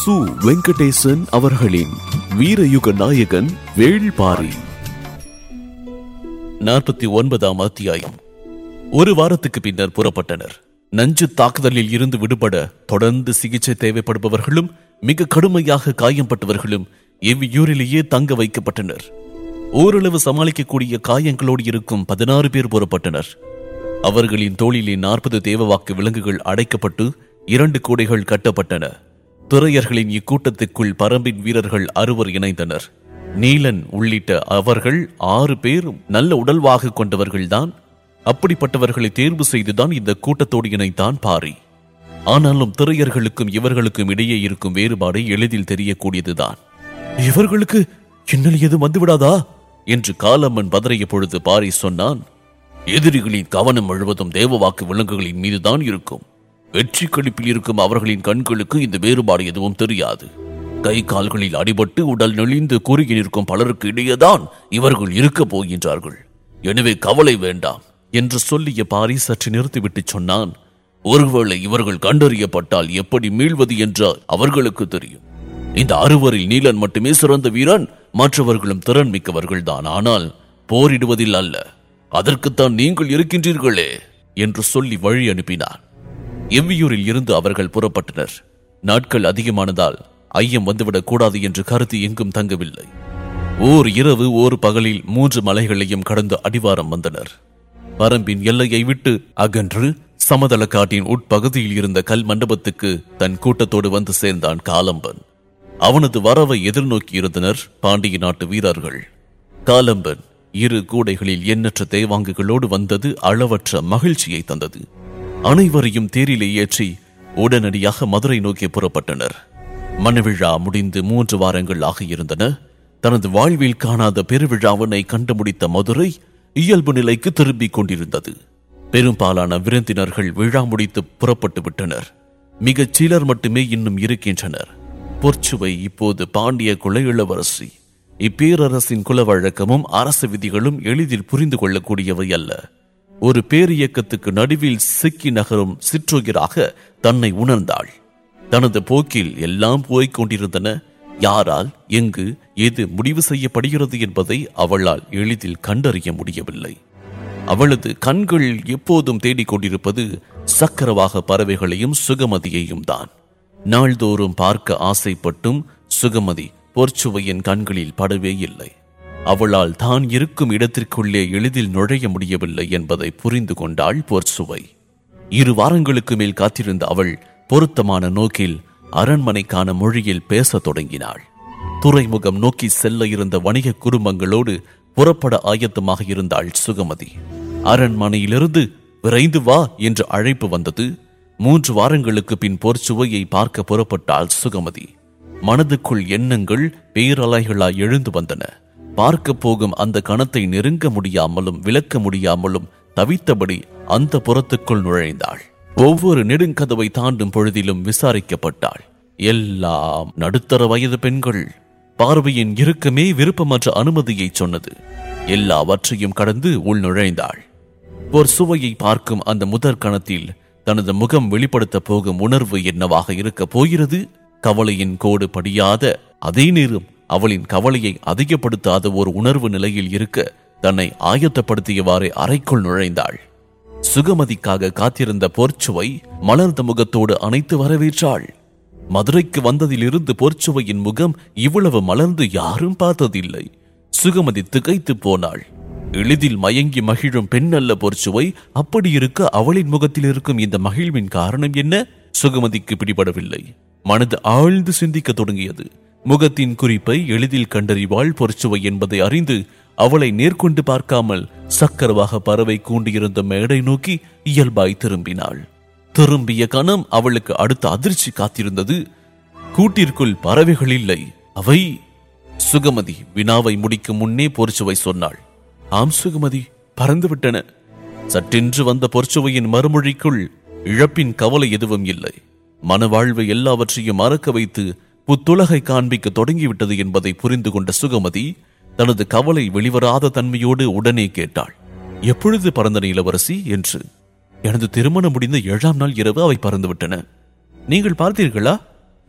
சு வெங்கடேசன் அவர்களின் வீரயுக நாயகன் வேள்பாரி நாற்பத்தி ஒன்பதாம் அத்தியாயம் ஒரு வாரத்துக்கு பின்னர் புறப்பட்டனர் நஞ்சு தாக்குதலில் இருந்து விடுபட தொடர்ந்து சிகிச்சை தேவைப்படுபவர்களும் மிக கடுமையாக காயம்பட்டவர்களும் இவ்வியூரிலேயே தங்க வைக்கப்பட்டனர் ஓரளவு சமாளிக்கக்கூடிய காயங்களோடு இருக்கும் பதினாறு பேர் புறப்பட்டனர் அவர்களின் தோளிலே நாற்பது தேவவாக்கு விலங்குகள் அடைக்கப்பட்டு இரண்டு கூடைகள் கட்டப்பட்டன துறையர்களின் இக்கூட்டத்துக்குள் பரம்பின் வீரர்கள் அறுவர் இணைந்தனர் நீலன் உள்ளிட்ட அவர்கள் ஆறு பேர் நல்ல உடல்வாக கொண்டவர்கள்தான் அப்படிப்பட்டவர்களை தேர்வு செய்துதான் இந்த கூட்டத்தோடு இணைத்தான் பாரி ஆனாலும் திரையர்களுக்கும் இவர்களுக்கும் இடையே இருக்கும் வேறுபாடு எளிதில் தெரியக்கூடியதுதான் இவர்களுக்கு இன்னல் எதுவும் வந்துவிடாதா என்று காலம்மன் பதறிய பொழுது பாரி சொன்னான் எதிரிகளின் கவனம் முழுவதும் தேவவாக்கு விலங்குகளின் மீதுதான் இருக்கும் வெற்றி கழிப்பில் இருக்கும் அவர்களின் கண்களுக்கு இந்த வேறுபாடு எதுவும் தெரியாது கை கால்களில் அடிபட்டு உடல் நெளிந்து குறுகி நிற்கும் பலருக்கு இடையேதான் இவர்கள் இருக்கப் போகின்றார்கள் எனவே கவலை வேண்டாம் என்று சொல்லிய பாரி சற்று நிறுத்திவிட்டு சொன்னான் ஒருவேளை இவர்கள் கண்டறியப்பட்டால் எப்படி மீள்வது என்று அவர்களுக்கு தெரியும் இந்த அறுவரில் நீலன் மட்டுமே சிறந்த வீரன் மற்றவர்களும் திறன் மிக்கவர்கள்தான் ஆனால் போரிடுவதில் அல்ல அதற்குத்தான் நீங்கள் இருக்கின்றீர்களே என்று சொல்லி வழி அனுப்பினார் எவ்வியூரில் இருந்து அவர்கள் புறப்பட்டனர் நாட்கள் அதிகமானதால் ஐயம் வந்துவிடக் கூடாது என்று கருத்து எங்கும் தங்கவில்லை ஓர் இரவு ஓர் பகலில் மூன்று மலைகளையும் கடந்து அடிவாரம் வந்தனர் பரம்பின் எல்லையை விட்டு அகன்று சமதள காட்டின் உட்பகுதியில் இருந்த கல் மண்டபத்துக்கு தன் கூட்டத்தோடு வந்து சேர்ந்தான் காலம்பன் அவனது வரவை எதிர்நோக்கி இருந்தனர் பாண்டிய நாட்டு வீரர்கள் காலம்பன் இரு கூடைகளில் எண்ணற்ற தேவாங்குகளோடு வந்தது அளவற்ற மகிழ்ச்சியை தந்தது அனைவரையும் தேரிலே ஏற்றி உடனடியாக மதுரை நோக்கி புறப்பட்டனர் மணவிழா முடிந்து மூன்று வாரங்கள் ஆகியிருந்தன தனது வாழ்வில் காணாத பெருவிழாவினை கண்டு முடித்த மதுரை இயல்பு நிலைக்கு திரும்பிக் கொண்டிருந்தது பெரும்பாலான விருந்தினர்கள் விழா முடித்து புறப்பட்டு விட்டனர் மிகச் சிலர் மட்டுமே இன்னும் இருக்கின்றனர் பொற்சுவை இப்போது பாண்டிய குல இளவரசி இப்பேரரசின் குல வழக்கமும் அரசு விதிகளும் எளிதில் புரிந்து கொள்ளக்கூடியவை அல்ல ஒரு பேரியக்கத்துக்கு நடுவில் சிக்கி நகரும் சிற்றுயிராக தன்னை உணர்ந்தாள் தனது போக்கில் எல்லாம் போய்க் கொண்டிருந்தன யாரால் எங்கு எது முடிவு செய்யப்படுகிறது என்பதை அவளால் எளிதில் கண்டறிய முடியவில்லை அவளது கண்கள் எப்போதும் தேடிக் கொண்டிருப்பது சக்கரவாக பறவைகளையும் சுகமதியையும் தான் நாள்தோறும் பார்க்க ஆசைப்பட்டும் சுகமதி பொற்சுவையின் கண்களில் படவே இல்லை அவளால் தான் இருக்கும் இடத்திற்குள்ளே எளிதில் நுழைய முடியவில்லை என்பதை புரிந்து கொண்டாள் பொற்சுவை இரு வாரங்களுக்கு மேல் காத்திருந்த அவள் பொருத்தமான நோக்கில் அரண்மனைக்கான மொழியில் பேசத் தொடங்கினாள் துறைமுகம் நோக்கி செல்ல இருந்த வணிக குடும்பங்களோடு புறப்பட ஆயத்தமாக இருந்தாள் சுகமதி அரண்மனையிலிருந்து விரைந்து வா என்ற அழைப்பு வந்தது மூன்று வாரங்களுக்கு பின் பொற்சுவையை பார்க்க புறப்பட்டாள் சுகமதி மனதுக்குள் எண்ணங்கள் பேரலைகளாய் எழுந்து வந்தன பார்க்க போகும் அந்த கணத்தை நெருங்க முடியாமலும் விளக்க முடியாமலும் தவித்தபடி அந்த புறத்துக்குள் நுழைந்தாள் ஒவ்வொரு நெடுங்கதவை தாண்டும் பொழுதிலும் விசாரிக்கப்பட்டாள் எல்லாம் நடுத்தர வயது பெண்கள் பார்வையின் இறுக்கமே விருப்பமற்ற அனுமதியை சொன்னது எல்லாவற்றையும் கடந்து உள் நுழைந்தாள் ஒரு சுவையை பார்க்கும் அந்த முதற் கணத்தில் தனது முகம் வெளிப்படுத்த போகும் உணர்வு என்னவாக இருக்க போகிறது கவலையின் கோடு படியாத அதே நேரம் அவளின் கவலையை அதிகப்படுத்தாத ஒரு உணர்வு நிலையில் இருக்க தன்னை ஆயத்தப்படுத்தியவாறே அறைக்குள் நுழைந்தாள் சுகமதிக்காக காத்திருந்த பொற்சுவை மலர்ந்த முகத்தோடு அணைத்து வரவேற்றாள் மதுரைக்கு வந்ததிலிருந்து பொற்சுவையின் முகம் இவ்வளவு மலர்ந்து யாரும் பார்த்ததில்லை சுகமதி திகைத்து போனாள் எளிதில் மயங்கி மகிழும் பெண் அல்ல பொற்சுவை அப்படி இருக்க அவளின் முகத்தில் இருக்கும் இந்த மகிழ்வின் காரணம் என்ன சுகமதிக்கு பிடிபடவில்லை மனது ஆழ்ந்து சிந்திக்க தொடங்கியது முகத்தின் குறிப்பை எளிதில் கண்டறிவாள் பொற்சுவை என்பதை அறிந்து அவளை நேர்கொண்டு பார்க்காமல் சக்கரவாக பறவை கூண்டியிருந்த மேடை நோக்கி இயல்பாய் திரும்பினாள் திரும்பிய கணம் அவளுக்கு அடுத்த அதிர்ச்சி காத்திருந்தது கூட்டிற்குள் பறவைகள் இல்லை அவை சுகமதி வினாவை முடிக்கும் முன்னே பொற்சுவை சொன்னாள் ஆம் சுகமதி பறந்துவிட்டன சற்றென்று வந்த பொற்சுவையின் மறுமொழிக்குள் இழப்பின் கவலை எதுவும் இல்லை மனவாழ்வு எல்லாவற்றையும் மறக்க வைத்து புத்துலகை காண்பிக்க தொடங்கிவிட்டது என்பதை புரிந்து கொண்ட சுகமதி தனது கவலை வெளிவராத தன்மையோடு உடனே கேட்டாள் எப்பொழுது பறந்தன இளவரசி என்று எனது திருமணம் முடிந்த ஏழாம் நாள் இரவு அவை பறந்துவிட்டன நீங்கள் பார்த்தீர்களா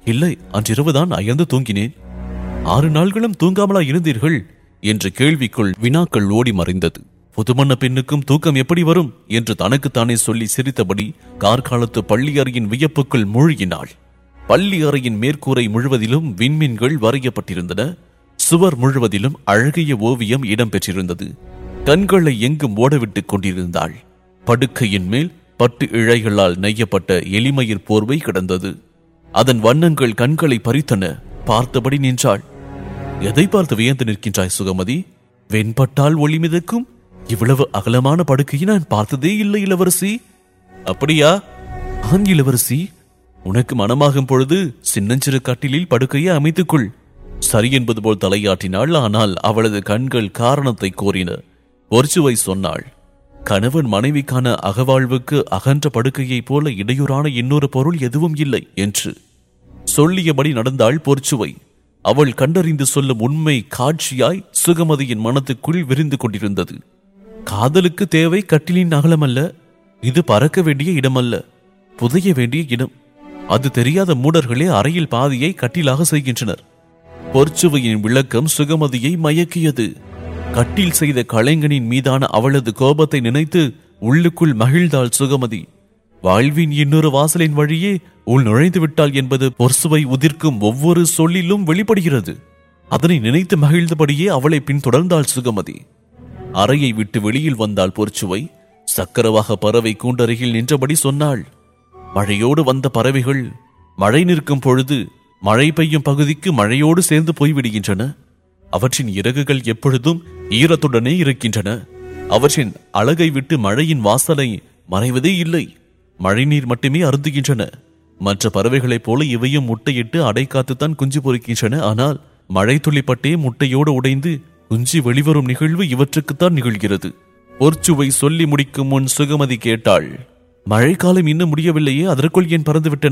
இல்லை அன்றிரவுதான் அயர்ந்து தூங்கினேன் ஆறு நாள்களும் தூங்காமலா இருந்தீர்கள் என்ற கேள்விக்குள் வினாக்கள் ஓடி மறைந்தது புதுமண பெண்ணுக்கும் தூக்கம் எப்படி வரும் என்று தனக்குத்தானே சொல்லி சிரித்தபடி கார்காலத்து பள்ளி அறையின் வியப்புக்குள் மூழ்கினாள் பள்ளி அறையின் மேற்கூரை முழுவதிலும் விண்மீன்கள் வரையப்பட்டிருந்தன சுவர் முழுவதிலும் அழகிய ஓவியம் இடம்பெற்றிருந்தது கண்களை எங்கும் ஓடவிட்டுக் கொண்டிருந்தாள் படுக்கையின் மேல் பட்டு இழைகளால் நெய்யப்பட்ட எளிமயிர் போர்வை கிடந்தது அதன் வண்ணங்கள் கண்களை பறித்தன பார்த்தபடி நின்றாள் எதை பார்த்து வியந்து நிற்கின்றாய் சுகமதி வெண்பட்டால் ஒளி மிதக்கும் இவ்வளவு அகலமான படுக்கையை நான் பார்த்ததே இல்லை இளவரசி அப்படியா ஆம் இளவரசி உனக்கு மனமாகும் பொழுது சின்னஞ்சிறு கட்டிலில் படுக்கையை அமைத்துக்கொள் சரி என்பது போல் தலையாட்டினாள் ஆனால் அவளது கண்கள் காரணத்தை கோரின ஒர்ச்சுவை சொன்னாள் கணவன் மனைவிக்கான அகவாழ்வுக்கு அகன்ற படுக்கையைப் போல இடையூறான இன்னொரு பொருள் எதுவும் இல்லை என்று சொல்லியபடி நடந்தாள் பொற்சுவை அவள் கண்டறிந்து சொல்லும் உண்மை காட்சியாய் சுகமதியின் மனத்துக்குள் விரிந்து கொண்டிருந்தது காதலுக்கு தேவை கட்டிலின் அகலமல்ல இது பறக்க வேண்டிய இடமல்ல புதைய வேண்டிய இடம் அது தெரியாத மூடர்களே அறையில் பாதியை கட்டிலாக செய்கின்றனர் பொற்சுவையின் விளக்கம் சுகமதியை மயக்கியது கட்டில் செய்த கலைஞனின் மீதான அவளது கோபத்தை நினைத்து உள்ளுக்குள் மகிழ்ந்தாள் சுகமதி வாழ்வின் இன்னொரு வாசலின் வழியே உள் நுழைந்து விட்டாள் என்பது பொர்சுவை உதிர்க்கும் ஒவ்வொரு சொல்லிலும் வெளிப்படுகிறது அதனை நினைத்து மகிழ்ந்தபடியே அவளை பின்தொடர்ந்தாள் சுகமதி அறையை விட்டு வெளியில் வந்தாள் பொற்சுவை சக்கரவாக பறவை கூண்டருகில் நின்றபடி சொன்னாள் மழையோடு வந்த பறவைகள் மழை நிற்கும் பொழுது மழை பெய்யும் பகுதிக்கு மழையோடு சேர்ந்து போய்விடுகின்றன அவற்றின் இறகுகள் எப்பொழுதும் ஈரத்துடனே இருக்கின்றன அவற்றின் அழகை விட்டு மழையின் வாசலை மறைவதே இல்லை மழைநீர் மட்டுமே அருந்துகின்றன மற்ற பறவைகளைப் போல இவையும் முட்டையிட்டு அடை காத்துத்தான் குஞ்சு பொறிக்கின்றன ஆனால் மழை துளிப்பட்டே முட்டையோடு உடைந்து குஞ்சு வெளிவரும் நிகழ்வு இவற்றுக்குத்தான் நிகழ்கிறது பொற்சுவை சொல்லி முடிக்கும் முன் சுகமதி கேட்டாள் மழைக்காலம் இன்னும் முடியவில்லையே அதற்குள் ஏன் பறந்துவிட்டன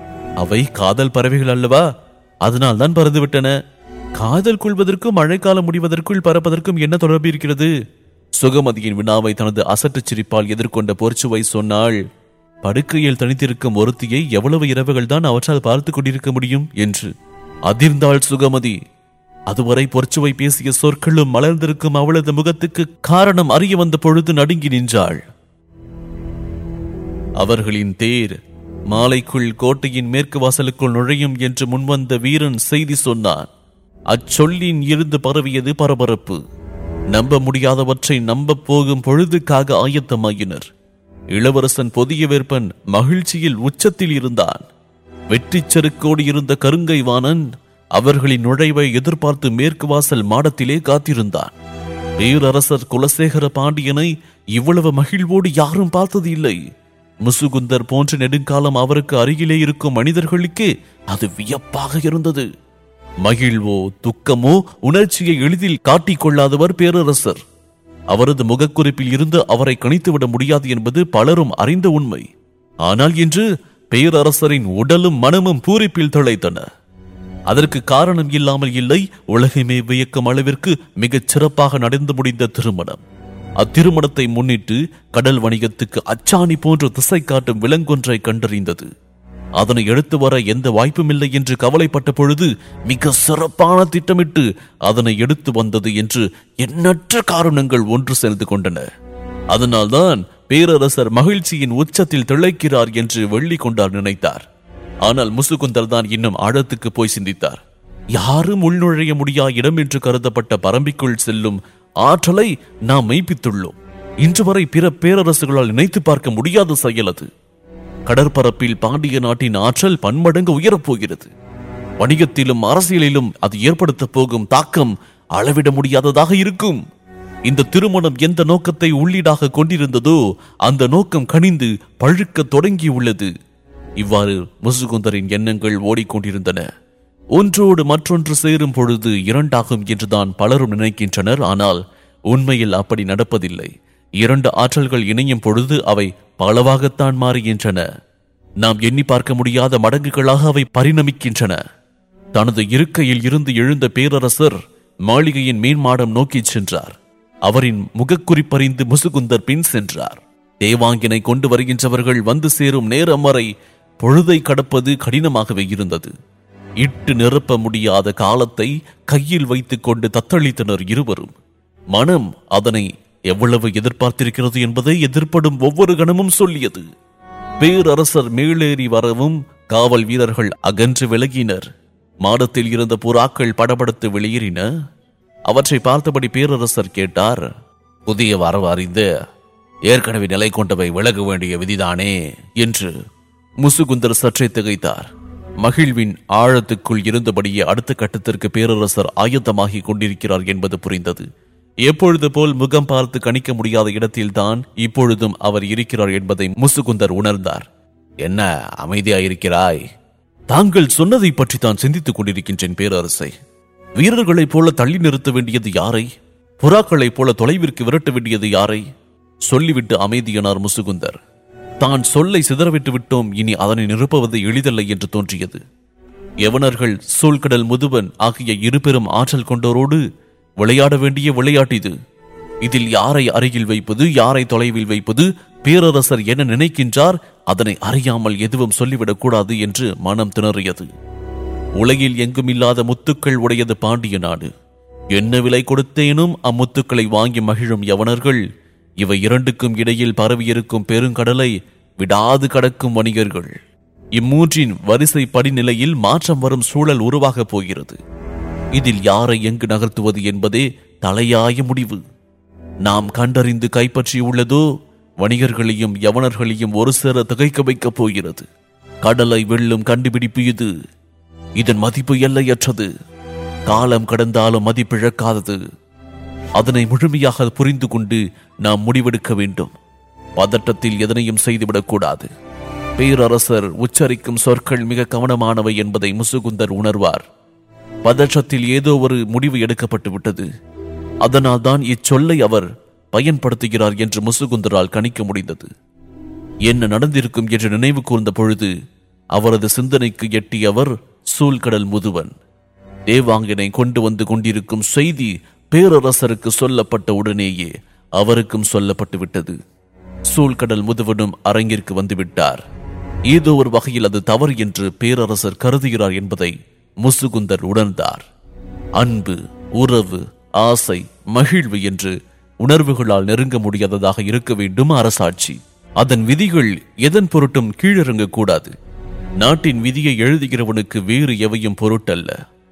அவை காதல் பறவைகள் அல்லவா அதனால் தான் பறந்துவிட்டன காதல் கொள்வதற்கும் மழைக்காலம் முடிவதற்குள் பறப்பதற்கும் என்ன தொடர்பு இருக்கிறது சுகமதியின் வினாவை தனது அசட்டுச் சிரிப்பால் எதிர்கொண்ட பொற்சுவை சொன்னாள் படுக்கையில் தனித்திருக்கும் ஒருத்தியை எவ்வளவு இரவுகள் தான் அவற்றால் பார்த்துக் கொண்டிருக்க முடியும் என்று அதிர்ந்தாள் சுகமதி அதுவரை பொற்சுவை பேசிய சொற்களும் மலர்ந்திருக்கும் அவளது முகத்துக்கு காரணம் அறிய வந்த பொழுது நடுங்கி நின்றாள் அவர்களின் தேர் மாலைக்குள் கோட்டையின் மேற்கு வாசலுக்குள் நுழையும் என்று முன்வந்த வீரன் செய்தி சொன்னான் அச்சொல்லின் இருந்து பரவியது பரபரப்பு நம்ப முடியாதவற்றை நம்பப் போகும் பொழுதுக்காக ஆயத்தமாயினர் இளவரசன் பொதிய வேற்பன் மகிழ்ச்சியில் உச்சத்தில் இருந்தான் வெற்றிச் செருக்கோடு இருந்த கருங்கை வாணன் அவர்களின் நுழைவை எதிர்பார்த்து மேற்கு வாசல் மாடத்திலே காத்திருந்தான் பேரரசர் குலசேகர பாண்டியனை இவ்வளவு மகிழ்வோடு யாரும் பார்த்தது இல்லை முசுகுந்தர் போன்ற நெடுங்காலம் அவருக்கு அருகிலே இருக்கும் மனிதர்களுக்கே அது வியப்பாக இருந்தது மகிழ்வோ துக்கமோ உணர்ச்சியை எளிதில் காட்டிக் கொள்ளாதவர் பேரரசர் அவரது முகக்குறிப்பில் இருந்து அவரை கணித்துவிட முடியாது என்பது பலரும் அறிந்த உண்மை ஆனால் இன்று பேரரசரின் உடலும் மனமும் பூரிப்பில் திளைத்தன அதற்கு காரணம் இல்லாமல் இல்லை உலகமே வியக்கும் அளவிற்கு மிகச் சிறப்பாக நடந்து முடிந்த திருமணம் அத்திருமணத்தை முன்னிட்டு கடல் வணிகத்துக்கு அச்சாணி போன்ற திசை காட்டும் விலங்கொன்றை கண்டறிந்தது அதனை எடுத்து வர எந்த வாய்ப்புமில்லை என்று கவலைப்பட்ட பொழுது மிக சிறப்பான திட்டமிட்டு அதனை எடுத்து வந்தது என்று எண்ணற்ற காரணங்கள் ஒன்று சேர்ந்து கொண்டன அதனால்தான் பேரரசர் மகிழ்ச்சியின் உச்சத்தில் திளைக்கிறார் என்று வெள்ளி கொண்டார் நினைத்தார் ஆனால் முசுகுந்தர் தான் இன்னும் ஆழத்துக்கு போய் சிந்தித்தார் யாரும் உள்நுழைய முடியா இடம் என்று கருதப்பட்ட பரம்பிக்குள் செல்லும் ஆற்றலை நாம் மெய்ப்பித்துள்ளோம் இன்று வரை பிற பேரரசுகளால் நினைத்து பார்க்க முடியாத செயல் அது கடற்பரப்பில் பாண்டிய நாட்டின் ஆற்றல் பன்மடங்கு உயரப் போகிறது வணிகத்திலும் அரசியலிலும் அது ஏற்படுத்தப் போகும் தாக்கம் அளவிட முடியாததாக இருக்கும் இந்த திருமணம் எந்த நோக்கத்தை உள்ளீடாக கொண்டிருந்ததோ அந்த நோக்கம் கனிந்து பழுக்க தொடங்கியுள்ளது இவ்வாறு முசுகுந்தரின் எண்ணங்கள் ஓடிக்கொண்டிருந்தன ஒன்றோடு மற்றொன்று சேரும் பொழுது இரண்டாகும் என்றுதான் பலரும் நினைக்கின்றனர் ஆனால் உண்மையில் அப்படி நடப்பதில்லை இரண்டு ஆற்றல்கள் இணையும் பொழுது அவை பலவாகத்தான் மாறுகின்றன நாம் எண்ணி பார்க்க முடியாத மடங்குகளாக அவை பரிணமிக்கின்றன தனது இருக்கையில் இருந்து எழுந்த பேரரசர் மாளிகையின் மேன்மாடம் நோக்கிச் சென்றார் அவரின் முகக்குறிப்பறிந்து முசுகுந்தர் பின் சென்றார் தேவாங்கினை கொண்டு வருகின்றவர்கள் வந்து சேரும் நேரம் வரை பொழுதை கடப்பது கடினமாகவே இருந்தது இட்டு நிரப்ப முடியாத காலத்தை கையில் வைத்துக் கொண்டு தத்தளித்தனர் இருவரும் மனம் அதனை எவ்வளவு எதிர்பார்த்திருக்கிறது என்பதை எதிர்ப்படும் ஒவ்வொரு கணமும் சொல்லியது பேரரசர் மேலேறி வரவும் காவல் வீரர்கள் அகன்று விலகினர் மாடத்தில் இருந்த புறாக்கள் படபடத்து வெளியேறின அவற்றை பார்த்தபடி பேரரசர் கேட்டார் புதிய வரவு அறிந்து ஏற்கனவே நிலை கொண்டவை விலக வேண்டிய விதிதானே என்று முசுகுந்தர் சற்றே திகைத்தார் மகிழ்வின் ஆழத்துக்குள் இருந்தபடியே அடுத்த கட்டத்திற்கு பேரரசர் ஆயத்தமாகி கொண்டிருக்கிறார் என்பது புரிந்தது எப்பொழுது போல் முகம் பார்த்து கணிக்க முடியாத இடத்தில்தான் இப்பொழுதும் அவர் இருக்கிறார் என்பதை முசுகுந்தர் உணர்ந்தார் என்ன அமைதியாயிருக்கிறாய் தாங்கள் சொன்னதை பற்றி தான் சிந்தித்துக் கொண்டிருக்கின்றேன் பேரரசை வீரர்களைப் போல தள்ளி நிறுத்த வேண்டியது யாரை புறாக்களைப் போல தொலைவிற்கு விரட்ட வேண்டியது யாரை சொல்லிவிட்டு அமைதியானார் முசுகுந்தர் தான் சொல்லை சிதறவிட்டு விட்டோம் இனி அதனை நிரப்புவது எளிதல்ல என்று தோன்றியது யவனர்கள் சூழ்கடல் முதுவன் ஆகிய இருபெரும் ஆற்றல் கொண்டோரோடு விளையாட வேண்டிய விளையாட்டு இது இதில் யாரை அருகில் வைப்பது யாரை தொலைவில் வைப்பது பேரரசர் என்ன நினைக்கின்றார் அதனை அறியாமல் எதுவும் சொல்லிவிடக் கூடாது என்று மனம் திணறியது உலகில் எங்கும் இல்லாத முத்துக்கள் உடையது பாண்டிய நாடு என்ன விலை கொடுத்தேனும் அம்முத்துக்களை வாங்கி மகிழும் யவனர்கள் இவை இரண்டுக்கும் இடையில் பரவியிருக்கும் பெருங்கடலை விடாது கடக்கும் வணிகர்கள் இம்மூன்றின் வரிசை படிநிலையில் மாற்றம் வரும் சூழல் உருவாகப் போகிறது இதில் யாரை எங்கு நகர்த்துவது என்பதே தலையாய முடிவு நாம் கண்டறிந்து கைப்பற்றியுள்ளதோ வணிகர்களையும் யவனர்களையும் ஒரு சேர திகைக்க வைக்கப் போகிறது கடலை வெல்லும் கண்டுபிடிப்பு இது இதன் மதிப்பு எல்லையற்றது காலம் கடந்தாலும் மதிப்பிழக்காதது அதனை முழுமையாக புரிந்து கொண்டு நாம் முடிவெடுக்க வேண்டும் பதட்டத்தில் எதனையும் செய்துவிடக்கூடாது பேரரசர் உச்சரிக்கும் சொற்கள் மிக கவனமானவை என்பதை முசுகுந்தர் உணர்வார் பதற்றத்தில் ஏதோ ஒரு முடிவு எடுக்கப்பட்டு விட்டது அதனால் தான் இச்சொல்லை அவர் பயன்படுத்துகிறார் என்று முசுகுந்தரால் கணிக்க முடிந்தது என்ன நடந்திருக்கும் என்று நினைவு கூர்ந்த பொழுது அவரது சிந்தனைக்கு எட்டியவர் சூழ்கடல் முதுவன் தேவாங்கினை கொண்டு வந்து கொண்டிருக்கும் செய்தி பேரரசருக்கு சொல்லப்பட்ட உடனேயே அவருக்கும் சொல்லப்பட்டு விட்டது சூழ்கடல் முதுவனும் அரங்கிற்கு வந்துவிட்டார் ஏதோ ஒரு வகையில் அது தவறு என்று பேரரசர் கருதுகிறார் என்பதை முசுகுந்தர் உணர்ந்தார் அன்பு உறவு ஆசை மகிழ்வு என்று உணர்வுகளால் நெருங்க முடியாததாக இருக்க வேண்டும் அரசாட்சி அதன் விதிகள் எதன் பொருட்டும் கீழிறங்க கூடாது நாட்டின் விதியை எழுதுகிறவனுக்கு வேறு எவையும் பொருட்டல்ல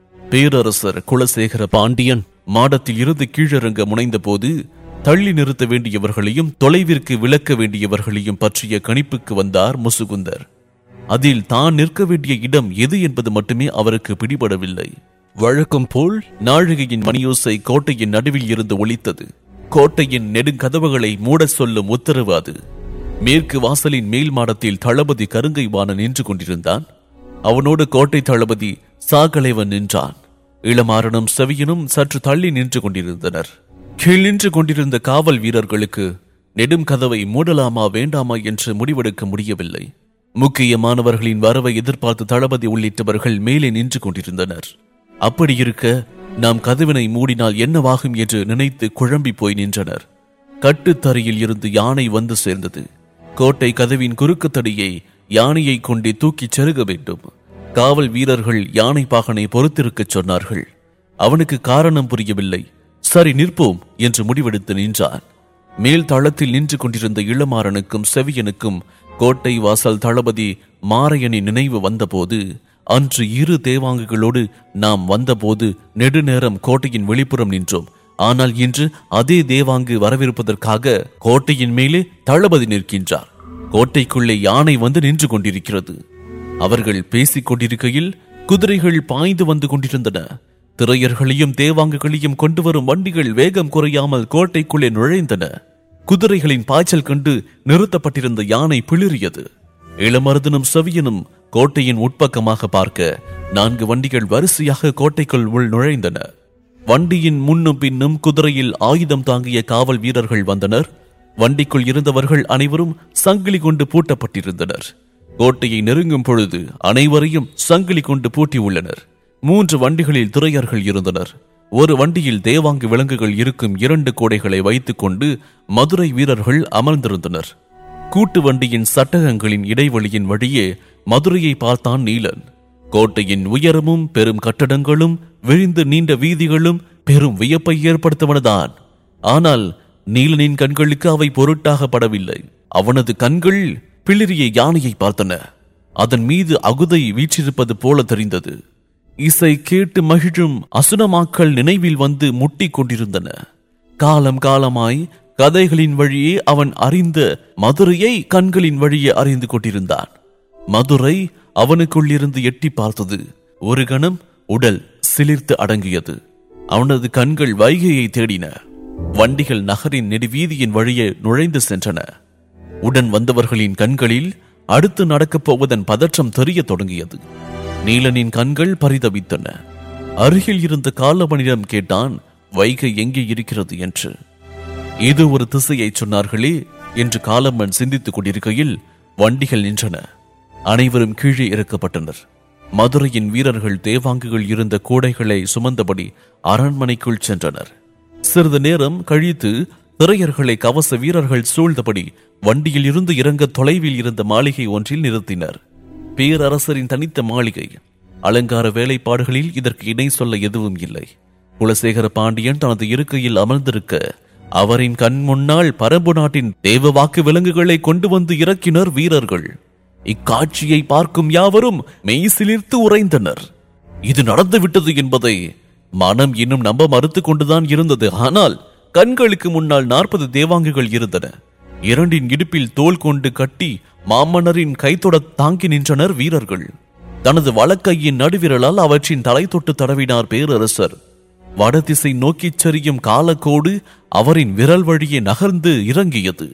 பேரரசர் குலசேகர பாண்டியன் மாடத்தில் இருந்து கீழிறங்க முனைந்தபோது தள்ளி நிறுத்த வேண்டியவர்களையும் தொலைவிற்கு விலக்க வேண்டியவர்களையும் பற்றிய கணிப்புக்கு வந்தார் முசுகுந்தர் அதில் தான் நிற்க வேண்டிய இடம் எது என்பது மட்டுமே அவருக்கு பிடிபடவில்லை வழக்கம் போல் நாழிகையின் மணியோசை கோட்டையின் நடுவில் இருந்து ஒலித்தது கோட்டையின் நெடுங்கதவுகளை மூட சொல்லும் உத்தரவு அது மேற்கு வாசலின் மேல் மாடத்தில் தளபதி கருங்கைவாணன் நின்று கொண்டிருந்தான் அவனோடு கோட்டை தளபதி சாகலைவன் நின்றான் இளமாறனும் செவியனும் சற்று தள்ளி நின்று கொண்டிருந்தனர் கீழ் நின்று கொண்டிருந்த காவல் வீரர்களுக்கு நெடும் கதவை மூடலாமா வேண்டாமா என்று முடிவெடுக்க முடியவில்லை முக்கியமானவர்களின் வரவை எதிர்பார்த்து தளபதி உள்ளிட்டவர்கள் மேலே நின்று கொண்டிருந்தனர் அப்படி இருக்க நாம் கதவினை மூடினால் என்னவாகும் என்று நினைத்து குழம்பி போய் நின்றனர் கட்டுத்தரையில் இருந்து யானை வந்து சேர்ந்தது கோட்டை கதவின் குறுக்கு தடியை யானையை கொண்டே தூக்கிச் செருக வேண்டும் காவல் வீரர்கள் யானை பாகனை பொறுத்திருக்கச் சொன்னார்கள் அவனுக்கு காரணம் புரியவில்லை சரி நிற்போம் என்று முடிவெடுத்து நின்றான் மேல் தளத்தில் நின்று கொண்டிருந்த இளமாறனுக்கும் செவியனுக்கும் கோட்டை வாசல் தளபதி மாரையனின் நினைவு வந்தபோது அன்று இரு தேவாங்குகளோடு நாம் வந்தபோது நெடுநேரம் கோட்டையின் வெளிப்புறம் நின்றோம் ஆனால் இன்று அதே தேவாங்கு வரவிருப்பதற்காக கோட்டையின் மேலே தளபதி நிற்கின்றார் கோட்டைக்குள்ளே யானை வந்து நின்று கொண்டிருக்கிறது அவர்கள் பேசிக் கொண்டிருக்கையில் குதிரைகள் பாய்ந்து வந்து கொண்டிருந்தன திரையர்களையும் தேவாங்குகளையும் கொண்டு வரும் வண்டிகள் வேகம் குறையாமல் கோட்டைக்குள்ளே நுழைந்தன குதிரைகளின் பாய்ச்சல் கண்டு நிறுத்தப்பட்டிருந்த யானை பிளிறியது இளமருதனும் செவியனும் கோட்டையின் உட்பக்கமாக பார்க்க நான்கு வண்டிகள் வரிசையாக கோட்டைக்குள் உள் நுழைந்தன வண்டியின் முன்னும் பின்னும் குதிரையில் ஆயுதம் தாங்கிய காவல் வீரர்கள் வந்தனர் வண்டிக்குள் இருந்தவர்கள் அனைவரும் சங்கிலி கொண்டு பூட்டப்பட்டிருந்தனர் கோட்டையை நெருங்கும் பொழுது அனைவரையும் சங்கிலி கொண்டு பூட்டியுள்ளனர் மூன்று வண்டிகளில் துறையர்கள் இருந்தனர் ஒரு வண்டியில் தேவாங்கு விலங்குகள் இருக்கும் இரண்டு கோடைகளை வைத்துக்கொண்டு மதுரை வீரர்கள் அமர்ந்திருந்தனர் கூட்டு வண்டியின் சட்டகங்களின் இடைவெளியின் வழியே மதுரையை பார்த்தான் நீலன் கோட்டையின் உயரமும் பெரும் கட்டடங்களும் விழிந்து நீண்ட வீதிகளும் பெரும் வியப்பை ஏற்படுத்துவனதான் ஆனால் நீலனின் கண்களுக்கு அவை பொருட்டாக படவில்லை அவனது கண்கள் பிளிரிய யானையை பார்த்தன அதன் மீது அகுதை வீற்றிருப்பது போல தெரிந்தது இசை கேட்டு மகிழும் அசுனமாக்கள் நினைவில் வந்து முட்டிக் கொண்டிருந்தன காலம் காலமாய் கதைகளின் வழியே அவன் அறிந்த மதுரையை கண்களின் வழியே அறிந்து கொண்டிருந்தான் மதுரை அவனுக்குள்ளிருந்து எட்டி பார்த்தது ஒரு கணம் உடல் சிலிர்த்து அடங்கியது அவனது கண்கள் வைகையை தேடின வண்டிகள் நகரின் நெடுவீதியின் வழியே நுழைந்து சென்றன உடன் வந்தவர்களின் கண்களில் அடுத்து நடக்கப் போவதன் பதற்றம் தெரியத் தொடங்கியது நீலனின் கண்கள் பரிதவித்தன அருகில் இருந்த காலமனிடம் கேட்டான் வைகை எங்கே இருக்கிறது என்று இது ஒரு திசையை சொன்னார்களே என்று காலம்மன் சிந்தித்துக் கொண்டிருக்கையில் வண்டிகள் நின்றன அனைவரும் கீழே இறக்கப்பட்டனர் மதுரையின் வீரர்கள் தேவாங்குகள் இருந்த கூடைகளை சுமந்தபடி அரண்மனைக்குள் சென்றனர் சிறிது நேரம் கழித்து திரையர்களை கவச வீரர்கள் சூழ்ந்தபடி வண்டியில் இருந்து இறங்க தொலைவில் இருந்த மாளிகை ஒன்றில் நிறுத்தினர் பேரரசரின் தனித்த மாளிகை அலங்கார வேலைப்பாடுகளில் இதற்கு இணை சொல்ல எதுவும் இல்லை குலசேகர பாண்டியன் தனது இருக்கையில் அமர்ந்திருக்க அவரின் கண் முன்னால் பரம்பு நாட்டின் தேவ வாக்கு விலங்குகளை கொண்டு வந்து இறக்கினர் வீரர்கள் இக்காட்சியை பார்க்கும் யாவரும் மெய்சிலிர்த்து உறைந்தனர் இது நடந்துவிட்டது என்பதை மனம் இன்னும் நம்ப மறுத்து கொண்டுதான் இருந்தது ஆனால் கண்களுக்கு முன்னால் நாற்பது தேவாங்குகள் இருந்தன இரண்டின் இடுப்பில் தோல் கொண்டு கட்டி மாமன்னரின் கைத்தொட தாங்கி நின்றனர் வீரர்கள் தனது வலக்கையின் நடுவிரலால் அவற்றின் தலை தொட்டு தடவினார் பேரரசர் வடதிசை நோக்கிச் சரியும் காலக்கோடு அவரின் விரல் வழியே நகர்ந்து இறங்கியது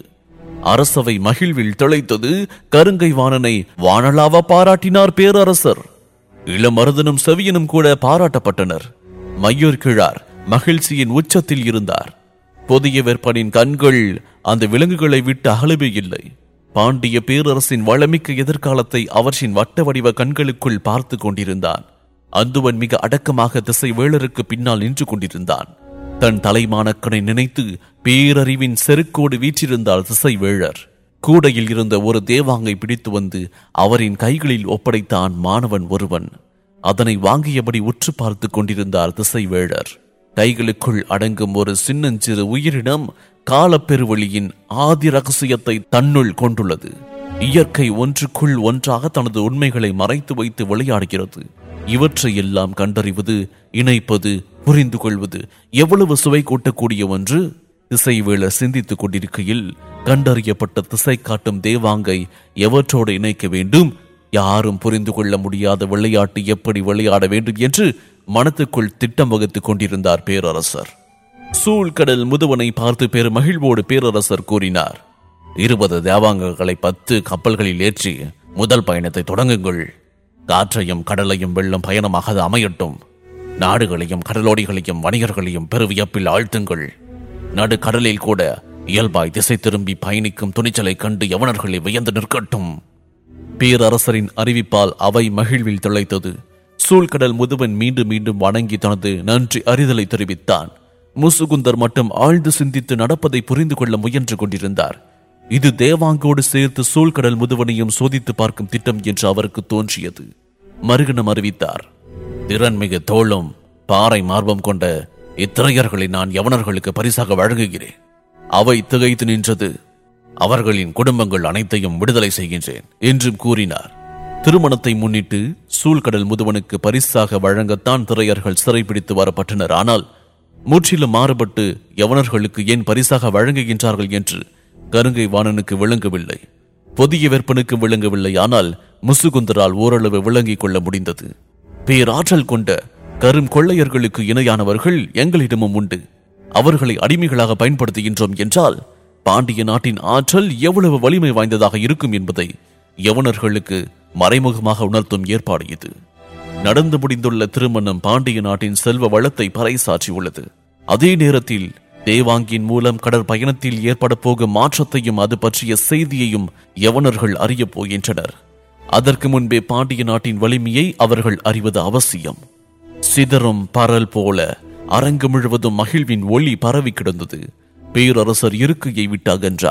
அரசவை மகிழ்வில் திளைத்தது கருங்கை வாணனை வானலாவ பாராட்டினார் பேரரசர் இளமருதனும் செவியனும் கூட பாராட்டப்பட்டனர் மையூர் கிழார் மகிழ்ச்சியின் உச்சத்தில் இருந்தார் புதிய வெப்பனின் கண்கள் அந்த விலங்குகளை விட்டு அகலவே இல்லை பாண்டிய பேரரசின் வளமிக்க எதிர்காலத்தை அவற்றின் வட்ட வடிவ கண்களுக்குள் பார்த்து கொண்டிருந்தான் அந்துவன் மிக அடக்கமாக திசை வேளருக்கு பின்னால் நின்று கொண்டிருந்தான் தன் தலைமானக்கனை நினைத்து பேரறிவின் செருக்கோடு வீற்றிருந்தார் திசை வேழர் கூடையில் இருந்த ஒரு தேவாங்கை பிடித்து வந்து அவரின் கைகளில் ஒப்படைத்தான் மாணவன் ஒருவன் அதனை வாங்கியபடி உற்று பார்த்து கொண்டிருந்தார் திசை வேழர் கைகளுக்குள் அடங்கும் ஒரு சின்னஞ்சிறு உயிரினம் காலப்பெருவழியின் ஆதி ரகசியத்தை தன்னுள் கொண்டுள்ளது இயற்கை ஒன்றுக்குள் ஒன்றாக தனது உண்மைகளை மறைத்து வைத்து விளையாடுகிறது இவற்றை எல்லாம் கண்டறிவது இணைப்பது புரிந்து கொள்வது எவ்வளவு சுவை கூட்டக்கூடிய ஒன்று திசைவேளர் சிந்தித்துக் கொண்டிருக்கையில் கண்டறியப்பட்ட திசை காட்டும் தேவாங்கை எவற்றோடு இணைக்க வேண்டும் யாரும் புரிந்து கொள்ள முடியாத விளையாட்டு எப்படி விளையாட வேண்டும் என்று மனத்துக்குள் திட்டம் வகுத்துக் கொண்டிருந்தார் பேரரசர் சூழ்கடல் முதுவனை பார்த்து பெரும் மகிழ்வோடு பேரரசர் கூறினார் இருபது தேவாங்கங்களை பத்து கப்பல்களில் ஏற்றி முதல் பயணத்தை தொடங்குங்கள் காற்றையும் கடலையும் வெள்ளம் பயணமாக அது அமையட்டும் நாடுகளையும் கடலோடிகளையும் வணிகர்களையும் பெருவியப்பில் ஆழ்த்துங்கள் நடு கடலில் கூட இயல்பாய் திசை திரும்பி பயணிக்கும் துணிச்சலை கண்டு யவனர்களை வியந்து நிற்கட்டும் பேரரசரின் அறிவிப்பால் அவை மகிழ்வில் திளைத்தது சூழ்கடல் முதுவன் மீண்டும் மீண்டும் வணங்கி தனது நன்றி அறிதலை தெரிவித்தான் முசுகுந்தர் மட்டும் ஆழ்ந்து சிந்தித்து நடப்பதை புரிந்து கொள்ள முயன்று கொண்டிருந்தார் இது தேவாங்கோடு சேர்த்து சூழ்கடல் முதுவனையும் சோதித்து பார்க்கும் திட்டம் என்று அவருக்கு தோன்றியது மறுகணம் அறிவித்தார் திறன்மிகு தோளும் பாறை மார்பம் கொண்ட இத்திரையர்களை நான் யவனர்களுக்கு பரிசாக வழங்குகிறேன் அவை திகைத்து நின்றது அவர்களின் குடும்பங்கள் அனைத்தையும் விடுதலை செய்கின்றேன் என்றும் கூறினார் திருமணத்தை முன்னிட்டு சூழ்கடல் முதுவனுக்கு பரிசாக வழங்கத்தான் திரையர்கள் சிறைபிடித்து வரப்பட்டனர் ஆனால் முற்றிலும் மாறுபட்டு யவனர்களுக்கு ஏன் பரிசாக வழங்குகின்றார்கள் என்று கருங்கை வாணனுக்கு விளங்கவில்லை புதிய வெப்பனுக்கு விளங்கவில்லை ஆனால் முசுகுந்தரால் ஓரளவு விளங்கிக் கொள்ள முடிந்தது பேராற்றல் கொண்ட கரும் கொள்ளையர்களுக்கு இணையானவர்கள் எங்களிடமும் உண்டு அவர்களை அடிமைகளாக பயன்படுத்துகின்றோம் என்றால் பாண்டிய நாட்டின் ஆற்றல் எவ்வளவு வலிமை வாய்ந்ததாக இருக்கும் என்பதை யவனர்களுக்கு மறைமுகமாக உணர்த்தும் ஏற்பாடு இது நடந்து முடிந்துள்ள திருமணம் பாண்டிய நாட்டின் செல்வ வளத்தை பறைசாற்றியுள்ளது அதே நேரத்தில் தேவாங்கின் மூலம் கடற்பயணத்தில் ஏற்பட போகும் மாற்றத்தையும் அது பற்றிய செய்தியையும் யவனர்கள் அறியப் போகின்றனர் அதற்கு முன்பே பாண்டிய நாட்டின் வலிமையை அவர்கள் அறிவது அவசியம் சிதறும் பரல் போல அரங்கு முழுவதும் மகிழ்வின் ஒளி பரவி கிடந்தது பேரரசர் இருக்கையை விட்டு அகன்றார்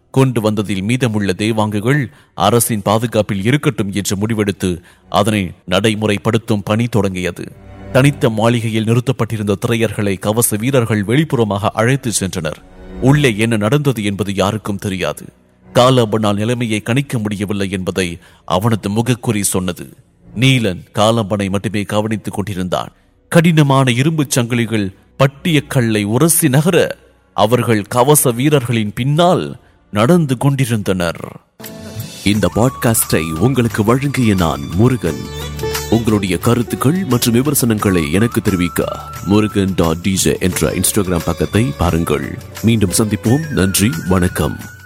கொண்டு வந்ததில் மீதமுள்ள தேவாங்குகள் அரசின் பாதுகாப்பில் இருக்கட்டும் என்று முடிவெடுத்து அதனை நடைமுறைப்படுத்தும் பணி தொடங்கியது தனித்த மாளிகையில் நிறுத்தப்பட்டிருந்த திரையர்களை கவச வீரர்கள் வெளிப்புறமாக அழைத்து சென்றனர் உள்ளே என்ன நடந்தது என்பது யாருக்கும் தெரியாது காலம்பனால் நிலைமையை கணிக்க முடியவில்லை என்பதை அவனது முகக்குறி சொன்னது நீலன் காலம்பனை மட்டுமே கவனித்துக் கொண்டிருந்தான் கடினமான இரும்புச் சங்கிலிகள் பட்டிய கல்லை உரசி நகர அவர்கள் கவச வீரர்களின் பின்னால் நடந்து கொண்டிருந்தனர் இந்த பாட்காஸ்டை உங்களுக்கு வழங்கிய நான் முருகன் உங்களுடைய கருத்துக்கள் மற்றும் விமர்சனங்களை எனக்கு தெரிவிக்க முருகன் டாட் டிஜே என்ற இன்ஸ்டாகிராம் பக்கத்தை பாருங்கள் மீண்டும் சந்திப்போம் நன்றி வணக்கம்